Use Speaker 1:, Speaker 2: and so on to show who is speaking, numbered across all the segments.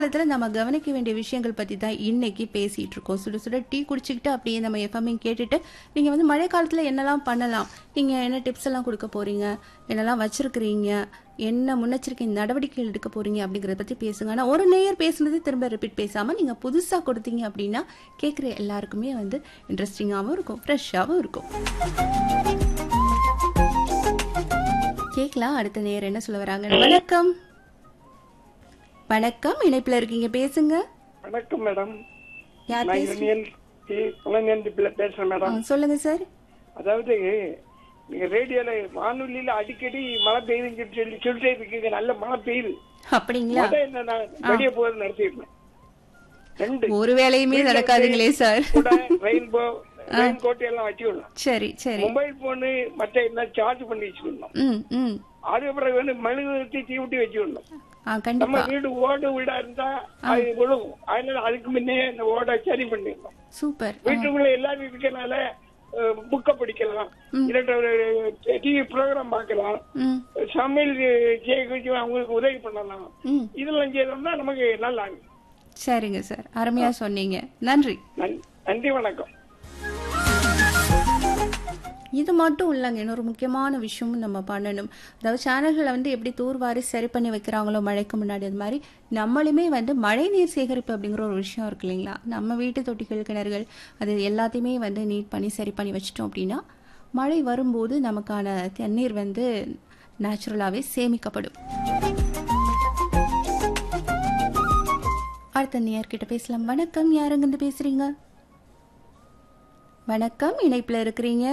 Speaker 1: காலத்துல நம்ம கவனிக்க வேண்டிய விஷயங்கள் பத்தி தான் இன்னைக்கு பேசிட்டு இருக்கோம் சுட சுட டீ குடிச்சுக்கிட்டு அப்படியே நம்ம எஃப்எம்ஐ கேட்டுட்டு நீங்க வந்து மழை காலத்துல என்னெல்லாம் பண்ணலாம் நீங்க என்ன டிப்ஸ் எல்லாம் கொடுக்க போறீங்க என்னெல்லாம் வச்சிருக்கிறீங்க என்ன முன்னெச்சரிக்கை நடவடிக்கைகள் எடுக்க போறீங்க அப்படிங்கறத பத்தி பேசுங்க ஆனா ஒரு நேயர் பேசுனது திரும்ப ரிப்பீட் பேசாம நீங்க புதுசா கொடுத்தீங்க அப்படின்னா கேட்குற எல்லாருக்குமே வந்து இன்ட்ரெஸ்டிங்காகவும் இருக்கும் ஃப்ரெஷ்ஷாகவும் இருக்கும் கேட்கலாம் அடுத்த நேயர் என்ன சொல்ல வராங்க வணக்கம் வணக்கம் இணைப்புல இருக்கீங்க பேசுங்க
Speaker 2: வணக்கம் மேடம்
Speaker 1: யார்
Speaker 2: நான்
Speaker 1: பேசுறீங்க
Speaker 2: இளநியல் டி குழந்தையன் பிள்ளை பேசுறேன்
Speaker 1: ஆ,
Speaker 2: மேடம்
Speaker 1: சொல்லுங்க சார்
Speaker 2: அதாவது நீங்க ரேடியோல வானொலியில அடிக்கடி மழை பெய்யுதுன்னு சொல்லி சொல்லிட்டே இருக்கீங்க நல்ல மழை பெய்யுது
Speaker 1: அப்படிங்களா
Speaker 2: முத என்ன நான் வெளியே போறது நடத்திருந்தேன் ரெண்டு
Speaker 1: ஒரு வேலையுமே நடக்காதுங்களே சார்
Speaker 2: கூட ரெயின்போ ரெயின் கோட் எல்லாம் வச்சுக்கணும்
Speaker 1: சரி சரி
Speaker 2: மொபைல் போனு மற்ற என்ன சார்ஜ் பண்ணி வச்சுக்கணும்
Speaker 1: ம் ம்
Speaker 2: அது பிறகு வந்து மெழுகுவர்த்தி தீவட்டி வச்சுக்கணும்
Speaker 1: ஆ
Speaker 2: நம்ம
Speaker 1: கண்டிப்பா
Speaker 2: வீடு ஓடு வீடா இருந்தா அது விழுகும் அதனால அதுக்கு முன்னே அந்த ஓட சரி பண்ணிடணும்
Speaker 1: சூப்பர்
Speaker 2: வீட்டுக்குள்ள எல்லாரும் இருக்கனால புக்க படிக்கலாம் இல்லாட்ட ஒரு டிவி ப்ரோக்ராம் பார்க்கலாம்
Speaker 1: ம்
Speaker 2: சமையல் செய்ய கொஞ்சம் அவங்களுக்கு உதவி பண்ணலாம்
Speaker 1: ம்
Speaker 2: இதெல்லாம் செய்யறோம்னா நமக்கு நல்லா இருக்கும்.
Speaker 1: சரிங்க சார் அருமையா சொன்னீங்க நன்றி
Speaker 2: நன்- நன்றி வணக்கம்
Speaker 1: இது மட்டும் இல்லைங்க இன்னொரு முக்கியமான விஷயமும் நம்ம பண்ணணும் அதாவது சேனல்களை வந்து எப்படி தூர்வாரி சரி பண்ணி வைக்கிறாங்களோ மழைக்கு முன்னாடி அது மாதிரி நம்மளுமே வந்து மழை நீர் சேகரிப்பு அப்படிங்கிற ஒரு விஷயம் இருக்கு இல்லைங்களா நம்ம வீட்டு தொட்டிகள் கிணறுகள் அது எல்லாத்தையுமே வந்து நீட் பண்ணி சரி பண்ணி வச்சிட்டோம் அப்படின்னா மழை வரும்போது நமக்கான தண்ணீர் வந்து நேச்சுரலாகவே சேமிக்கப்படும் அடுத்த நேயர்கிட்ட பேசலாம் வணக்கம் யாருங்கிருந்து பேசுறீங்க வணக்கம் இணைப்புல இருக்கிறீங்க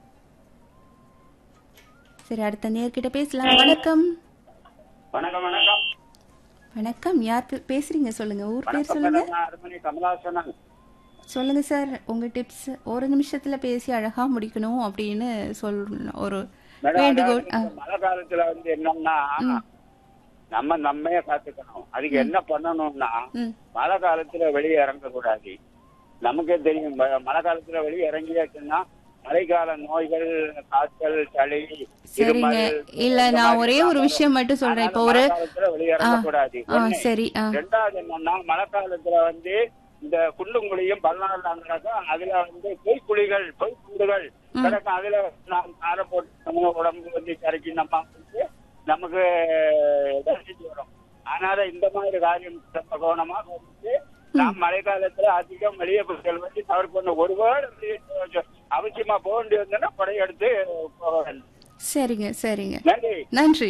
Speaker 1: சரி அடுத்த நேர்கிட்ட பேசலாம் வணக்கம்
Speaker 3: வணக்கம் வணக்கம்
Speaker 1: வணக்கம் யார் பே- பேசுறீங்க சொல்லுங்க ஊர் பேர்
Speaker 3: வணக்கம்
Speaker 1: சொல்லுங்க
Speaker 3: மேடம் நான் அருமணி கமலாசனன்
Speaker 1: சொல்லுங்க சார் உங்க டிப்ஸ் ஒரு நிமிஷத்துல பேசி அழகா முடிக்கணும் அப்படின்னு சொல்லணும் ஒரு
Speaker 3: மேடம்
Speaker 1: வேண்டுகோள்
Speaker 3: அதாவது இந்த மழை காலத்துல வந்து என்னன்னா நம்ம நம்மையே காத்துக்கணும் அதுக்கு என்ன பண்ணணும்னா
Speaker 1: ம்
Speaker 3: மழை காலத்துல வெளியே இறங்க கூடாது நமக்கே தெரியும் ம- மழை காலத்துல வெளியே இறங்கியாச்சுன்னா மழைக்கால நோய்கள் காய்ச்சல் சளி
Speaker 1: சரிங்க
Speaker 3: இருமல்,
Speaker 1: இல்ல
Speaker 3: இந்த
Speaker 1: நான்
Speaker 3: மாதிரி
Speaker 1: ஒரே ஒரு
Speaker 3: வரும்.
Speaker 1: விஷயம் மட்டும் சொல்றேன் இப்போ
Speaker 3: அதனால
Speaker 1: ஒரு
Speaker 3: மழை காலத்துல வெளியே இறங்கக்கூடாது
Speaker 1: ஆ
Speaker 3: ஒண்ணு.
Speaker 1: சரி ஆ
Speaker 3: ரெண்டாவது என்னன்னா மழை காலத்துல வந்து இந்த குண்டும் குழியும் பல்லாரம் கிடக்கும் அதுல வந்து பொய்க்குழிகள் பொய்க்குண்டுகள் கிடக்கும் அதுல நாம் காரை போட்டு நம்ம உடம்பு வந்து கரைக்கி நம்ம வந்து நமக்கு தரிசிச்சு வரும் அதனால இந்த மாதிரி காரியம் ரொம்ப கவனமாக வந்து நாம் மழை காலத்துல அதிகம் வெளியே செல்வதை தவிர்க்கணும் ஒருவேளை வெளியே கொஞ்சம் அவசியமா போக வேண்டி வந்தோன்னா குடை எடுத்து போக வேண்டும்
Speaker 1: சரிங்க சரிங்க
Speaker 3: நன்றி
Speaker 1: நன்றி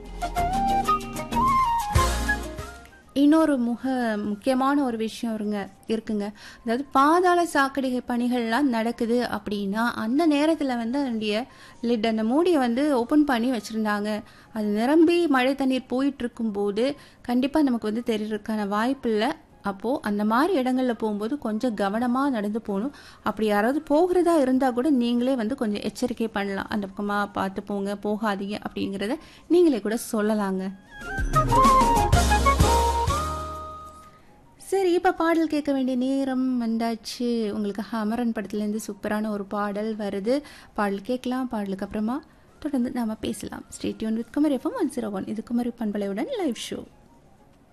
Speaker 1: இன்னொரு முக முக்கியமான ஒரு விஷயம் இருங்க இருக்குங்க அதாவது பாதாள சாக்கடை பணிகள்லாம் நடக்குது அப்படின்னா அந்த நேரத்தில் வந்து அதனுடைய லிட் அந்த மூடியை வந்து ஓப்பன் பண்ணி வச்சுருந்தாங்க அது நிரம்பி மழை தண்ணீர் போயிட்டு இருக்கும்போது கண்டிப்பாக நமக்கு வந்து தெரியறதுக்கான வாய்ப்பு இல்லை அப்போது அந்த மாதிரி இடங்களில் போகும்போது கொஞ்சம் கவனமாக நடந்து போகணும் அப்படி யாராவது போகிறதா இருந்தால் கூட நீங்களே வந்து கொஞ்சம் எச்சரிக்கை பண்ணலாம் அந்த பக்கமாக பார்த்து போங்க போகாதீங்க அப்படிங்கிறத நீங்களே கூட சொல்லலாங்க சரி இப்போ பாடல் கேட்க வேண்டிய நேரம் வந்தாச்சு உங்களுக்கு அமரன் படத்துலேருந்து சூப்பரான ஒரு பாடல் வருது பாடல் கேட்கலாம் பாடலுக்கு அப்புறமா தொடர்ந்து நாம பேசலாம் stay tuned with Kumari FM one zero one இது குமரி பண்பலையுடன் லைவ் ஷோ